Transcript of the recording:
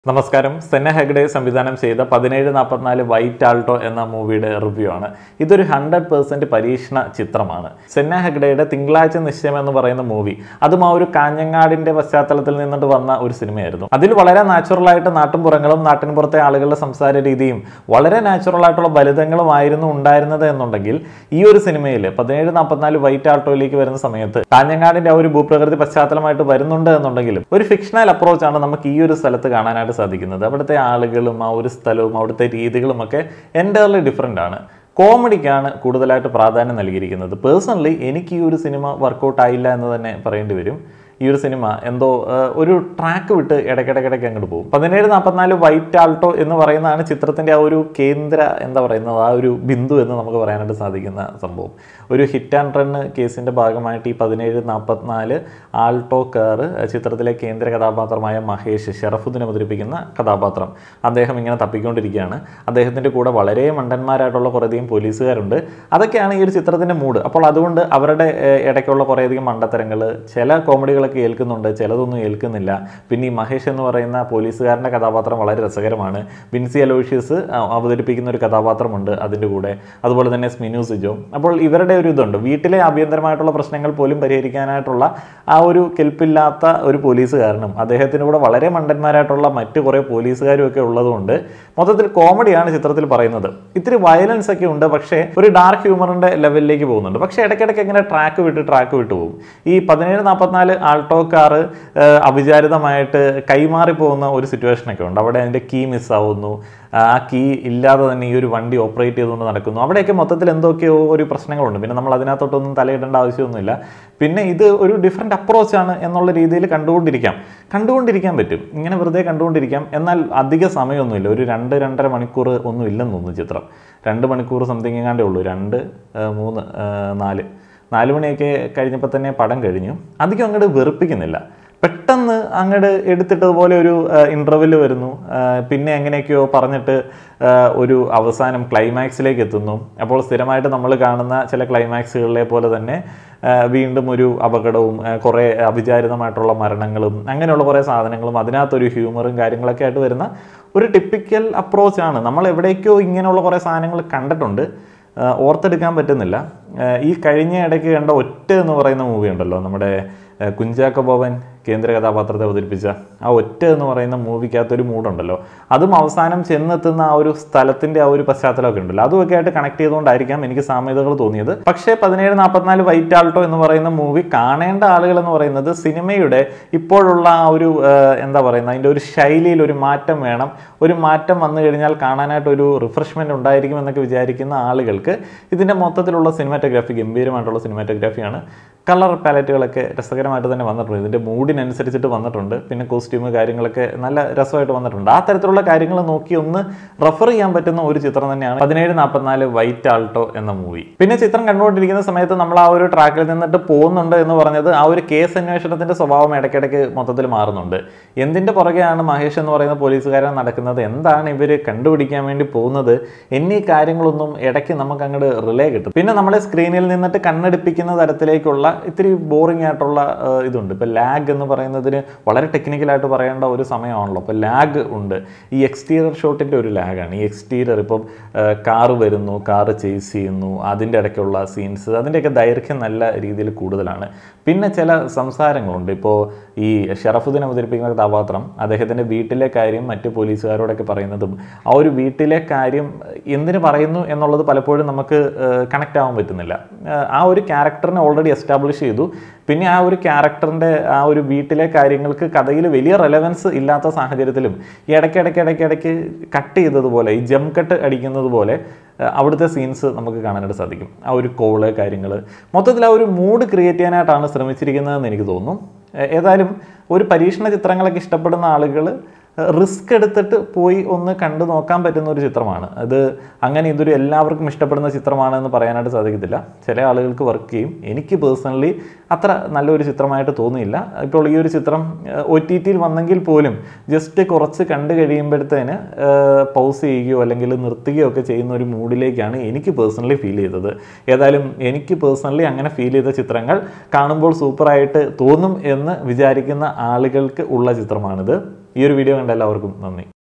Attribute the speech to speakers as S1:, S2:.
S1: നമസ്കാരം സെന്ന ഹെഗ്ഡെ സംവിധാനം ചെയ്ത പതിനേഴ് നാൽപ്പത്തിനാല് വൈറ്റ് ആൾട്ടോ എന്ന മൂവിയുടെ റിവ്യൂ ആണ് ഇതൊരു ഹൺഡ്രഡ് പേഴ്സൻറ്റ് പരീക്ഷണ ചിത്രമാണ് സെന്ന ഹെഗ്ഡയുടെ തിങ്കളാഴ്ച നിശ്ചയം എന്ന് പറയുന്ന മൂവി അതും ആ ഒരു കാഞ്ഞങ്ങാടിന്റെ പശ്ചാത്തലത്തിൽ നിന്നിട്ട് വന്ന ഒരു സിനിമയായിരുന്നു അതിൽ വളരെ നാച്ചുറൽ ആയിട്ട് നാട്ടിൻപുറങ്ങളും നാട്ടിൻപുറത്തെ ആളുകളുടെ സംസാര രീതിയും വളരെ നാച്ചുറൽ ആയിട്ടുള്ള ഫലിതങ്ങളുമായിരുന്നു ഉണ്ടായിരുന്നത് എന്നുണ്ടെങ്കിൽ ഈ ഒരു സിനിമയിൽ പതിനേഴ് നാൽപ്പത്തിനാല് വൈറ്റ് ആൾട്ടോയിലേക്ക് വരുന്ന സമയത്ത് കാഞ്ഞങ്ങാടിന്റെ ആ ഒരു ഭൂപ്രകൃതി പശ്ചാത്തലമായിട്ട് വരുന്നുണ്ട് എന്നുണ്ടെങ്കിലും ഒരു ഫിക്ഷണൽ അപ്രോച്ചാണ് നമുക്ക് ഈ ഒരു സ്ഥലത്ത് കാണാനായിട്ട് സാധിക്കുന്നത് അവിടുത്തെ ആളുകളും ആ ഒരു സ്ഥലവും അവിടുത്തെ രീതികളും ഒക്കെ എൻ്റയർലി ഡിഫറെൻ്റ് ആണ് കോമഡിക്കാണ് കൂടുതലായിട്ട് പ്രാധാന്യം നൽകിയിരിക്കുന്നത് പേഴ്സണലി എനിക്ക് ഈ ഒരു സിനിമ വർക്കൗട്ട് ആയില്ല എന്ന് തന്നെ പറയേണ്ടി വരും ഈ ഒരു സിനിമ എന്തോ ആ, ഒരു ട്രാക്ക് വിട്ട് ഇടയ്ക്കിടയ്ക്കിടയ്ക്ക് അങ്ങോട്ട് പോകും പതിനേഴ് നാൽപ്പത്തിനാല് വൈറ്റ് ആൾട്ടോ എന്ന് പറയുന്നതാണ് ചിത്രത്തിൻ്റെ ആ ഒരു കേന്ദ്ര എന്താ പറയുന്നത് ആ ഒരു ബിന്ദു എന്ന് നമുക്ക് പറയാനായിട്ട് സാധിക്കുന്ന സംഭവം ഒരു ഹിറ്റ് ആൻഡ് റൺ കേസിൻ്റെ ഭാഗമായിട്ട് ഈ പതിനേഴ് നാൽപ്പത്തിനാല് ആൾട്ടോ കാർ ചിത്രത്തിലെ കേന്ദ്ര കഥാപാത്രമായ മഹേഷ് ഷറഫുദ്ദീൻ അവതരിപ്പിക്കുന്ന കഥാപാത്രം അദ്ദേഹം ഇങ്ങനെ തപ്പിക്കൊണ്ടിരിക്കുകയാണ് അദ്ദേഹത്തിൻ്റെ കൂടെ വളരെ മണ്ടന്മാരായിട്ടുള്ള കുറേയധികം പോലീസുകാരുണ്ട് അതൊക്കെയാണ് ഈ ഒരു ചിത്രത്തിൻ്റെ മൂഡ് അപ്പോൾ അതുകൊണ്ട് അവരുടെ ഏഹ്, ഇടയ്ക്കുള്ള കുറേയധികം മണ്ടത്തരങ്ങൾ ചില കോമഡികളൊക്കെ ഏൽക്കുന്നുണ്ട് ചിലതൊന്നും ഏൽക്കുന്നില്ല പിന്നെ ഈ മഹേഷ് എന്ന് പറയുന്ന പോലീസുകാരൻ്റെ കഥാപാത്രം വളരെ രസകരമാണ് ബിൻസി അലോഷ്യസ് അഹ്, അവതരിപ്പിക്കുന്ന ഒരു കഥാപാത്രമുണ്ട് അതിൻ്റെ കൂടെ അതുപോലെ തന്നെ സ്മിനു സിജോ അപ്പോൾ ഇവരുടെ ഒരു ഇതുണ്ട് വീട്ടിലെ ആഭ്യന്തരമായിട്ടുള്ള പ്രശ്നങ്ങൾ പോലും പരിഹരിക്കാനായിട്ടുള്ള ആ ഒരു കെൽപ്പില്ലാത്ത ഒരു പോലീസുകാരനും അദ്ദേഹത്തിൻ്റെ കൂടെ വളരെ മണ്ടന്മാരായിട്ടുള്ള മറ്റ് കുറേ പോലീസുകാരും ഒക്കെ ഉള്ളതുകൊണ്ട് മൊത്തത്തിൽ കോമഡിയാണ് ചിത്രത്തിൽ പറയുന്നത് ഇത്തിരി വയലൻസ് ഒക്കെ ഉണ്ട് പക്ഷേ ഒരു ഡാർക്ക് ഹ്യൂമറിൻ്റെ ലെവലിലേക്ക് പോകുന്നുണ്ട് പക്ഷേ ഇടയ്ക്കിടയ്ക്ക് ഇങ്ങനെ ട്രാക്ക് വിട്ട് ട്രാക്ക് വിട്ട് പോകും ഈ പതിനേഴ് നാൽപ്പത്തിനാല് ആൾട്ടോ കാർ അവിചാരിതമായിട്ട് കൈമാറി പോകുന്ന ഒരു സിറ്റുവേഷനൊക്കെ ഉണ്ട് അവിടെ അതിൻ്റെ കീ മിസ്സാവുന്നു ആ കീ ഇല്ലാതെ തന്നെ ഈ ഒരു വണ്ടി ഓപ്പറേറ്റ് ചെയ്തുകൊണ്ട് നടക്കുന്നു അവിടെയൊക്കെ മൊത്തത്തിൽ എന്തൊക്കെയോ ഒരു പ്രശ്നങ്ങളുണ്ട് പിന്നെ നമ്മൾ അതിനകത്തോട്ടൊന്നും തലയിടേണ്ട ആവശ്യമൊന്നുമില്ല പിന്നെ ഇത് ഒരു ഡിഫറെൻ്റ് അപ്രോച്ചാണ് എന്നുള്ള രീതിയിൽ കണ്ടുകൊണ്ടിരിക്കാം കണ്ടുകൊണ്ടിരിക്കാൻ പറ്റും ഇങ്ങനെ വെറുതെ കണ്ടുകൊണ്ടിരിക്കാം എന്നാൽ അധിക സമയമൊന്നുമില്ല ഒരു രണ്ട് രണ്ടര മണിക്കൂർ ഒന്നും ഇല്ലെന്ന് തോന്നുന്നു ചിത്രം രണ്ട് മണിക്കൂർ സംതിങ് എങ്ങാണ്ടേ ഉള്ളൂ രണ്ട് ആ, മൂന്ന് ആ, നാല് നാല് മണിയൊക്കെ കഴിഞ്ഞപ്പോൾ തന്നെ പടം കഴിഞ്ഞു അധികം അങ്ങോട്ട് വെറുപ്പിക്കുന്നില്ല പെട്ടെന്ന് അങ്ങോട്ട് എടുത്തിട്ടതുപോലെ ഒരു ഇൻ്റർവെല് വരുന്നു ആ, പിന്നെ എങ്ങനെയൊക്കെയോ പറഞ്ഞിട്ട് ആ, ഒരു അവസാനം ക്ലൈമാക്സിലേക്ക് എത്തുന്നു അപ്പോൾ സ്ഥിരമായിട്ട് നമ്മൾ കാണുന്ന ചില ക്ലൈമാക്സുകളിലെ പോലെ തന്നെ ആ, വീണ്ടും ഒരു അപകടവും ആ, കുറേ അവിചാരിതമായിട്ടുള്ള മരണങ്ങളും അങ്ങനെയുള്ള കുറേ സാധനങ്ങളും അതിനകത്തൊരു ഹ്യൂമറും കാര്യങ്ങളൊക്കെ ആയിട്ട് വരുന്ന ഒരു ടിപ്പിക്കൽ അപ്രോച്ചാണ് നമ്മൾ എവിടേക്കോ ഇങ്ങനെയുള്ള കുറേ സാധനങ്ങൾ കണ്ടിട്ടുണ്ട് ആ, ഓർത്തെടുക്കാൻ പറ്റുന്നില്ല ആ, ഈ കഴിഞ്ഞ ഇടയ്ക്ക് കണ്ട ഒറ്റ എന്ന് പറയുന്ന മൂവി ഉണ്ടല്ലോ നമ്മുടെ ആ, കുഞ്ചാക്ക ബോബൻ കേന്ദ്ര കഥാപാത്രത്തെ അവതരിപ്പിച്ച ആ ഒറ്റ എന്ന് പറയുന്ന മൂവിക്കകത്തൊരു മൂഡുണ്ടല്ലോ അതും അവസാനം ചെന്നെത്തുന്ന ആ ഒരു സ്ഥലത്തിന്റെ ആ ഒരു പശ്ചാത്തലമൊക്കെ ഉണ്ടല്ലോ അതുമൊക്കെ ആയിട്ട് കണക്ട് ചെയ്തുകൊണ്ടായിരിക്കാം എനിക്ക് സാമ്യതകൾ തോന്നിയത് പക്ഷേ പതിനേഴ് നാൽപ്പത്തിനാല് വൈറ്റ് ആൾട്ടോ എന്ന് പറയുന്ന മൂവി കാണേണ്ട ആളുകൾ എന്ന് പറയുന്നത് സിനിമയുടെ ഇപ്പോഴുള്ള ആ ഒരു ആ, എന്താ പറയുന്നത് അതിൻ്റെ ഒരു ശൈലിയിൽ ഒരു മാറ്റം വേണം ഒരു മാറ്റം വന്നു കഴിഞ്ഞാൽ കാണാനായിട്ട് ഒരു റിഫ്രഷ്മെന്റ് ഉണ്ടായിരിക്കും എന്നൊക്കെ വിചാരിക്കുന്ന ആളുകൾക്ക് ഇതിൻ്റെ മൊത്തത്തിലുള്ള സിനിമാറ്റോഗ്രാഫി ഗംഭീരമായിട്ടുള്ള സിനിമാറ്റോഗ്രാഫിയാണ് കളർ പാലറ്റുകളൊക്കെ രസകരമായിട്ട് തന്നെ വന്നിട്ടുണ്ട് ഇതിൻ്റെ മൂഡിനനുസരിച്ചിട്ട് വന്നിട്ടുണ്ട് പിന്നെ കോസ്റ്റ്യൂം കാര്യങ്ങളൊക്കെ നല്ല രസമായിട്ട് വന്നിട്ടുണ്ട് ആ തരത്തിലുള്ള കാര്യങ്ങൾ നോക്കി ഒന്ന് റെഫർ ചെയ്യാൻ പറ്റുന്ന ഒരു ചിത്രം തന്നെയാണ് പതിനേഴ് നാൽപ്പത്തിനാല് വൈറ്റ് ആൾട്ടോ എന്ന മൂവി പിന്നെ ചിത്രം കണ്ടുകൊണ്ടിരിക്കുന്ന സമയത്ത് നമ്മൾ ആ ഒരു ട്രാക്കിൽ നിന്നിട്ട് പോകുന്നുണ്ട് എന്ന് പറഞ്ഞത് ആ ഒരു കേസ് അന്വേഷണത്തിന്റെ സ്വഭാവം ഇടയ്ക്കിടയ്ക്ക് മൊത്തത്തിൽ മാറുന്നുണ്ട് എന്തിന്റെ പുറകെയാണ് മഹേഷ് എന്ന് പറയുന്ന പോലീസുകാരൻ നടക്കുന്നത് എന്താണ് ഇവർ കണ്ടുപിടിക്കാൻ വേണ്ടി പോകുന്നത് എന്നീ കാര്യങ്ങളൊന്നും ഇടയ്ക്ക് നമുക്ക് അങ്ങോട്ട് റിലേ കിട്ടും പിന്നെ നമ്മളെ സ്ക്രീനിൽ നിന്നിട്ട് കണ്ണെടുപ്പിക്കുന്ന തരത്തിലേക്കുള്ള ഇത്തിരി ബോറിംഗ് ആയിട്ടുള്ള ആ, ഇതുണ്ട് ഇപ്പം ലാഗ് എന്ന് പറയുന്നതിന് വളരെ ടെക്നിക്കലായിട്ട് പറയേണ്ട ഒരു സമയമാണല്ലോ അപ്പോൾ ലാഗ് ഉണ്ട് ഈ എക്സ്റ്റീരിയർ ഷോട്ടിൻ്റെ ഒരു ലാഗാണ് ഈ എക്സ്റ്റീരിയർ ഇപ്പം കാറ് വരുന്നു കാറ് ചേസ് ചെയ്യുന്നു അതിൻ്റെ ഇടയ്ക്കുള്ള സീൻസ് അതിൻ്റെയൊക്കെ ദൈർഘ്യം നല്ല രീതിയിൽ കൂടുതലാണ് പിന്നെ ചില സംസാരങ്ങളുണ്ട് ഇപ്പോൾ ഈ ഷറഫുദ്ദീൻ അവതരിപ്പിക്കുന്ന കഥാപാത്രം അദ്ദേഹത്തിൻ്റെ വീട്ടിലെ കാര്യം മറ്റ് പോലീസുകാരോടൊക്കെ പറയുന്നതും ആ ഒരു വീട്ടിലെ കാര്യം എന്തിനു പറയുന്നു എന്നുള്ളത് പലപ്പോഴും നമുക്ക് കണക്റ്റ് ആവാൻ പറ്റുന്നില്ല ഏഹ് ആ ഒരു ക്യാരക്ടറിനെ ഓൾറെഡി എസ്റ്റാബ്ലിഷ് ചെയ്തു പിന്നെ ആ ഒരു ക്യാരക്ടറിൻ്റെ ആ ഒരു വീട്ടിലെ കാര്യങ്ങൾക്ക് കഥയിൽ വലിയ റെലവൻസ് ഇല്ലാത്ത സാഹചര്യത്തിലും ഈ ഇടയ്ക്ക് ഇടയ്ക്ക് ഇടയ്ക്ക് ഇടയ്ക്ക് കട്ട് ചെയ്തതുപോലെ ഈ ജം കട്ട് അടിക്കുന്നത് പോലെ ഏഹ് അവിടുത്തെ സീൻസ് നമുക്ക് കാണാനായിട്ട് സാധിക്കും ആ ഒരു കോള് കാര്യങ്ങൾ മൊത്തത്തിൽ ആ ഒരു മൂഡ് ക്രിയേറ്റ് ചെയ്യാനായിട്ടാണ് ശ്രമിച്ചിരിക്കുന്നതെന്ന് എനിക്ക് തോന്നുന്നു ഏഹ് ഏതായാലും ഒരു പരീക്ഷണ ചിത്രങ്ങളൊക്കെ ഇഷ്ടപ്പെടുന്ന ആളുകൾ റിസ്ക് എടുത്തിട്ട് പോയി ഒന്ന് കണ്ടു നോക്കാൻ പറ്റുന്ന ഒരു ചിത്രമാണ് അത് അങ്ങനെ ഇതൊരു എല്ലാവർക്കും ഇഷ്ടപ്പെടുന്ന ചിത്രമാണ് എന്ന് പറയാനായിട്ട് സാധിക്കത്തില്ല ചില ആളുകൾക്ക് വർക്ക് ചെയ്യും എനിക്ക് പേഴ്സണലി അത്ര നല്ലൊരു ചിത്രമായിട്ട് തോന്നിയില്ല ഇപ്പോൾ ഈ ഒരു ചിത്രം ഒ ടി ടിയിൽ വന്നെങ്കിൽ പോലും ജസ്റ്റ് കുറച്ച് കണ്ടു കഴിയുമ്പോഴത്തേന് പൗസ് ചെയ്യുകയോ അല്ലെങ്കിൽ നിർത്തുകയോ ഒക്കെ ചെയ്യുന്ന ഒരു മൂഡിലേക്കാണ് എനിക്ക് പേഴ്സണലി ഫീൽ ചെയ്തത് ഏതായാലും എനിക്ക് പേഴ്സണലി അങ്ങനെ ഫീൽ ചെയ്ത ചിത്രങ്ങൾ കാണുമ്പോൾ സൂപ്പറായിട്ട് തോന്നും എന്ന് വിചാരിക്കുന്ന ആളുകൾക്ക് ഉള്ള ചിത്രമാണിത് ഈ ഒരു വീഡിയോ കണ്ട എല്ലാവർക്കും നന്ദി